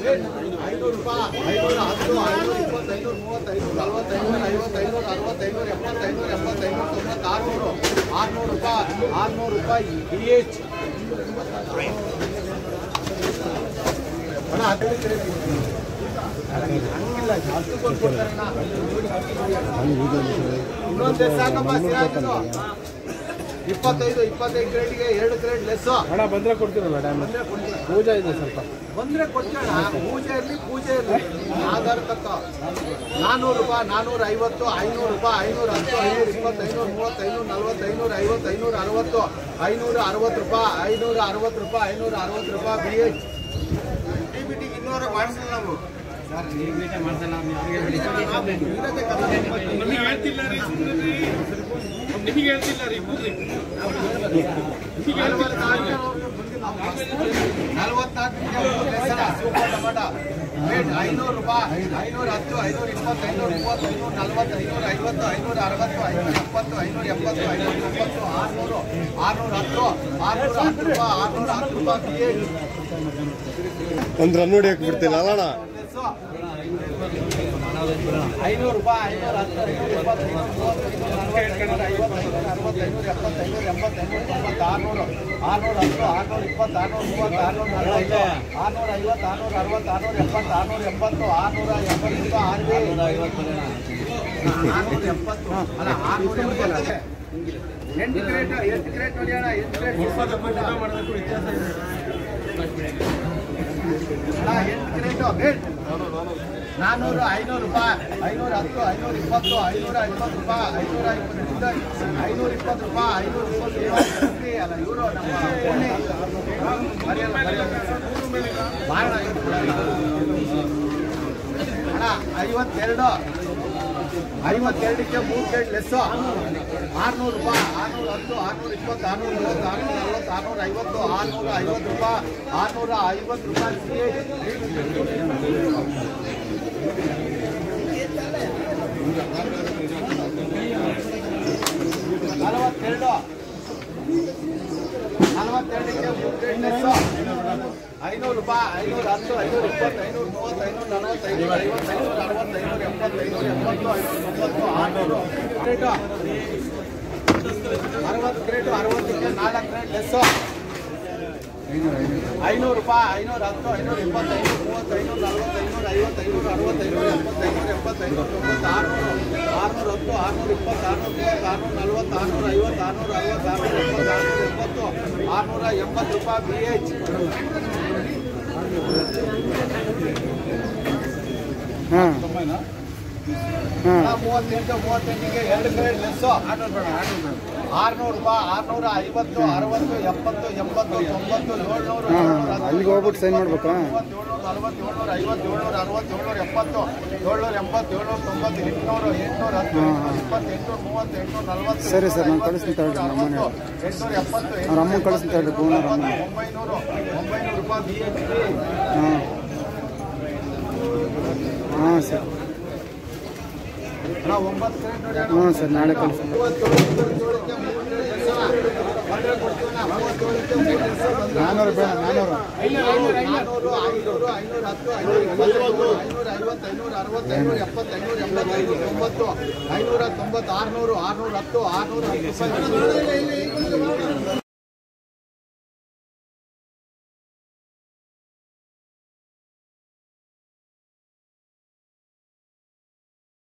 ಐನೂರು ರೂಪಾಯಿ ಐನೂರ ಹತ್ತು ಐನೂರ ಇಪ್ಪತ್ತು ಐನೂರ ಮೂವತ್ತು ಐನೂರ ನಲ್ವತ್ತು ಐನೂರ ಐವತ್ತು ಐನೂರ ಅರವತ್ತು ಐನೂರ ಎಪ್ಪತ್ತು ಐನೂರ ಎಂಬತ್ತು ಐನೂರ ತೊಂಬತ್ತು ಆರುನೂರು ಆರುನೂರು ರೂಪಾಯಿ ಆರುನೂರು ರೂಪಾಯಿ ಡಿ ಎಚ್ ಅಣ್ಣ ಹತ್ತು ಕಡೆ ಹಂಗಿಲ್ಲ ಜಾಸ್ತಿ ಕೊಟ್ಟು ಕೊಡ್ತಾರಣ್ಣ ಇನ್ನೊಂದು ಸಾಕಪ್ಪ ಸಿರಾಜು ಇಪ್ಪತ್ತೈದು ಇಪ್ಪತ್ತೈದು ಕ್ರೇಟ್ಗೆ ಎರಡು ಕ್ರೇಟ್ ಲೆಸ್ಸು ಹಣ ಬಂದರೆ ಕೊಡ್ತೀರಲ್ಲ ಡ್ಯಾಮ್ ಬಂದ್ರೆ ಕೊಡ್ತೀರ ಪೂಜಾ ಇದೆ ಸ್ವಲ್ಪ ಬಂದ್ರೆ ಕೊಡ್ತೀರಣ್ಣ ಪೂಜೆ ಇರಲಿ ಪೂಜೆ ಇರಲಿ ಆಧಾರ್ ತಕ್ಕ ನಾನ್ನೂರು ರೂಪಾಯಿ ನಾನ್ನೂರ ಐವತ್ತು ಐನೂರು ರೂಪಾಯಿ ಐನೂರ ಹತ್ತು ಐನೂರ ಇಪ್ಪತ್ತು ಐನೂರ ಮೂವತ್ತು ಐನೂರ ನಲ್ವತ್ತು ಐನೂರ ಐವತ್ತು ಐನೂರ ಅರವತ್ತು ಐನೂರ ಅರವತ್ತು ರೂಪಾಯಿ ಐನೂರ ಅರವತ್ತು ರೂಪಾಯಿ ಐನೂರ ಅರವತ್ತು ರೂಪಾಯಿ ಬಿ ಎಚ್ ಟಿ ಬಿ ಟಿಗೆ ಇನ್ನೂರ ಮಾಡಿಸಲ್ಲ ನಾವು ಇರೋದೇ ಕಥೆ. ನಿಮಗೆ ಹೇಳ್ತಿಲ್ಲ ರೀ ನಿಮಗೆ ಹೇಳ್ತಿಲ್ಲ ರೀ ಕೂಡ್ರಿ ಐನೂರು ರೂಪಾಯಿ ಐನೂರ ಹತ್ತು ಐನೂರ ಇಪ್ಪತ್ತು ಐನೂರ ಮೂವತ್ತು ಐನೂರ ನಲ್ವತ್ತು ಐನೂರ ಐವತ್ತು ಐನೂರ ಅರವತ್ತು ಐನೂರ ಎಪ್ಪತ್ತು ಐನೂರ ಎಪ್ಪತ್ತು ಐನೂರ ತೊಂಬತ್ತು ಆರುನೂರು ಆರುನೂರ ಹತ್ತು ಆರುನೂರ ಹತ್ತು ರೂಪಾಯಿ ಆರುನೂರ ಹತ್ತು ರೂಪಾಯಿ ಒಂದು ರನ್ ಹೊಡಿಯಕ್ಕೆ ಬಿಡ್ತಿಲ್ಲ ಅಲ್ಲಣ್ಣ ಐನೂರು ರೂಪಾಯಿ ಐನೂರ ಹತ್ತು ಐನೂರ ಇಪ್ಪತ್ತು ಐನೂರ ಮೂವತ್ತು ಐನೂರ ನಲವತ್ತು ಐನೂರ ಐವತ್ತು ಐನೂರ ಅರವತ್ತು ಐನೂರ ಎಪ್ಪತ್ತು ಐನೂರ ಎಂಬತ್ತು ಐನೂರ ತೊಂಬತ್ತು ಆರುನೂರು ಆರುನೂರ ಹತ್ತು ಆರುನೂರ ಇಪ್ಪತ್ತು ಆರುನೂರ ಮೂವತ್ತು ಆರುನೂರ ನಲವತ್ತು ಆರುನೂರ ಐವತ್ತು ಆರುನೂರ ಅರವತ್ತು ಆರುನೂರ ಎಪ್ಪತ್ತು ಆರುನೂರ ಎಂಬತ್ತು ಆರುನೂರ ಎಂಬತ್ತು ರೂಪಾಯಿ ಆರು ಆರುನೂರ ಎಪ್ಪತ್ತು ಅಲ್ಲ ಆರುನೂರ ಎಂಬತ್ತು ಎಂಟು ಕ್ರೇಟ್ ಎಂಟು ಕ್ರೇಟ್ ನೋಡಿ ಅಣ್ಣ ಎಂಟು ಕ್ರೇಟ್ ಮಾಡಬೇಕು ವ್ಯತ್ಯಾಸ ಇದೆ ಅಣ್ಣ ಎಂಟು ಕ್ರೇಟು ಬೇಟ್ ನಾನ್ನೂರು ಐನೂರು ರೂಪಾಯಿ ಐನೂರ ಹತ್ತು ಐನೂರ ಇಪ್ಪತ್ತು ಐನೂರ ಐವತ್ತು ರೂಪಾಯಿ ಐನೂರ ಇಪ್ಪತ್ತು ಐನೂರ ಇಪ್ಪತ್ತು ರೂಪಾಯಿ ಐನೂರ ಇಪ್ಪತ್ತು ರೂಪಾಯಿ ಅಲ್ಲ ಇವರು ನಮ್ಮ ಪುಣ್ಯ. ಮರೆಯಲ್ಲ, ಮರೆಯಲ್ಲ. ಬಾಳ ಅಣ್ಣ ಐವತ್ತೆರಡು ಐವತ್ತೆರಡಕ್ಕೆ ಮೂರು ಪ್ಲೇಟ್ ಲೆಸ್ಸು ಆರ್ನೂರು ರೂಪಾಯಿ ಆರ್ನೂರ ಹತ್ತು ಆರ್ನೂರ ಇಪ್ಪತ್ತು ಆರ್ನೂರ ಮೂವತ್ತು ಆರ್ನೂರ ನಲ್ವತ್ತು ಆರ್ನೂರ ಐವತ್ತು ಆರ್ನೂರ ಐವತ್ತು ರೂಪಾಯಿ ಆರ್ನೂರ ಐವತ್ತು ರೂಪಾಯಿ ಸಿ ನಲವತ್ತೆರಡು ನಲವತ್ತೆರಡಕ್ಕೆ ಮೂರು ಪ್ಲೇಟ್ ಲೆಸ್ಸು ಐನೂರು ರೂಪಾಯಿ ಐನೂರ ಹತ್ತು ಐನೂರ ಇಪ್ಪತ್ತು ಐನೂರ ಮೂವತ್ತು ಐನೂರ ನಲವತ್ತು ಐನೂರ ಐವತ್ತು ಐನೂರ ಅರವತ್ತು ಐನೂರ ಎಪ್ಪತ್ತು ಐನೂರ ಎಂಬತ್ತು ಐನೂರ ತೊಂಬತ್ತು ಆರುನೂರು ಕ್ರೇಟು ಅರವತ್ತು ಕ್ರೇಟು ಅರವತ್ತಕ್ಕೆ ನಾಲ್ಕು ಕ್ರೇಟ್ ಲೆಸ್ಸು ಐನೂರು ರೂಪಾಯಿ ಐನೂರ ಹತ್ತು ಐನೂರ ಇಪ್ಪತ್ತು ಐನೂರ ಮೂವತ್ತು ಐನೂರ ನಲವತ್ತು ಐನೂರ ಐವತ್ತು ಐನೂರ ಅರವತ್ತು ಐನೂರ ಎಪ್ಪತ್ತು ಐನೂರ ಎಪ್ಪತ್ತು ಐನೂರ ತೊಂಬತ್ತು ಆರುನೂರು ಆರುನೂರ ಹತ್ತು ಆರುನೂರ ಇಪ್ಪತ್ತು ಆರುನೂರ ಮೂವತ್ತು ಆರುನೂರ ನಲವತ್ತು ಆರುನೂರ ಐವತ್ತು ಆರುನೂರ ಅರವತ್ತು ಆರುನೂರ ಎಪ್ಪತ್ತು ಆರುನೂರ ಎಂಬತ್ತು ಆರುನೂರ ಎಂಬತ್ತು ರೂಪಾಯಿ ಬಿ ಎಚ್ ಹಾಂ ಮೂವತ್ತೆಂಟು ಮೂವತ್ತೆಂಟಿಗೆ ಎರಡು ಗ್ರೇಡ್ ಲೆಸ್ಸು ಆರ್ನೂರು ರೂಪಾಯಿ ಆರ್ನೂರ ಐವತ್ತು ಅರವತ್ತು ಎಪ್ಪತ್ತು ಎಂಬತ್ತು ತೊಂಬತ್ತು ಏಳ್ನೂರು ಹಾಂ ಹಾಂ ಅಲ್ಲಿಗೆ ಹೋಗ್ಬಿಟ್ಟು ಸೈನ್ ಮಾಡ್ಬೇಕಾ ಏಳ್ನೂರ ನಲವತ್ತು ಏಳ್ನೂರ ಐವತ್ತು ಏಳ್ನೂರ ಅರವತ್ತು ಏಳ್ನೂರ ಎಪ್ಪತ್ತು ಏಳ್ನೂರ ಎಂಬತ್ತು ಏಳ್ನೂರ ತೊಂಬತ್ತು ಎಂಟುನೂರು ಎಂಟುನೂರ ಹತ್ತು ಹಾಂ, ಹಾಂ. ಇಪ್ಪತ್ತು ಎಂಟುನೂರ ಮೂವತ್ತು ಎಂಟುನೂರ ನಲವತ್ತು ಸರಿ ಸರ್, ನಾನು ಕಳಿಸ್ತೀನಿ ತಗೊಳ್ಳಿ, ನಮ್ಮ ಮನೆ. ಎಂಟುನೂರ ಎಪ್ಪತ್ತು ಅವ್ರ ಅಮ್ಮಂಗೆ ಕಳಿಸ್ತೀನಿ ತಗೊಳ್ಳಿ, ಭುವನ ಅವ್ರ ಅಮ್ಮ. ಒಂಬೈನೂರು ಒಂಬೈನೂರು ರೂಪಾಯಿ ಬಿ ಎಚ್ ಪಿ ಹಾಂ ಹಾಂ ಸರ್ ನಾವು ಒಂಬತ್ತು ಕ್ರೇಟ್ ನೋಡಿ ಅಣ್ಣ. ಹಾಂ ಸರ್ ನಾಳೆ ಕಳಿಸ್ತೀನಿ ನಾನ್ನೂರು ಬೇಡ ನಾನ್ನೂರು ಐನೂರು ಐನೂರು ಐನೂರು ಐನೂರ ಹತ್ತು ಐನೂರ ಇಪ್ಪತ್ತೈದು ಐನೂರ ಐವತ್ತು ಐನೂರ ಅರವತ್ತು ಐನೂರ ಎಪ್ಪತ್ತು ಐನೂರ ಎಂಬತ್ತು ಐನೂರ ತೊಂಬತ್ತು ಐನೂರ ತೊಂಬತ್ತು ಆರುನೂರು ಆರುನೂರ ಹತ್ತು ಆರುನೂರ ಹತ್ತು ರೂಪಾಯಿ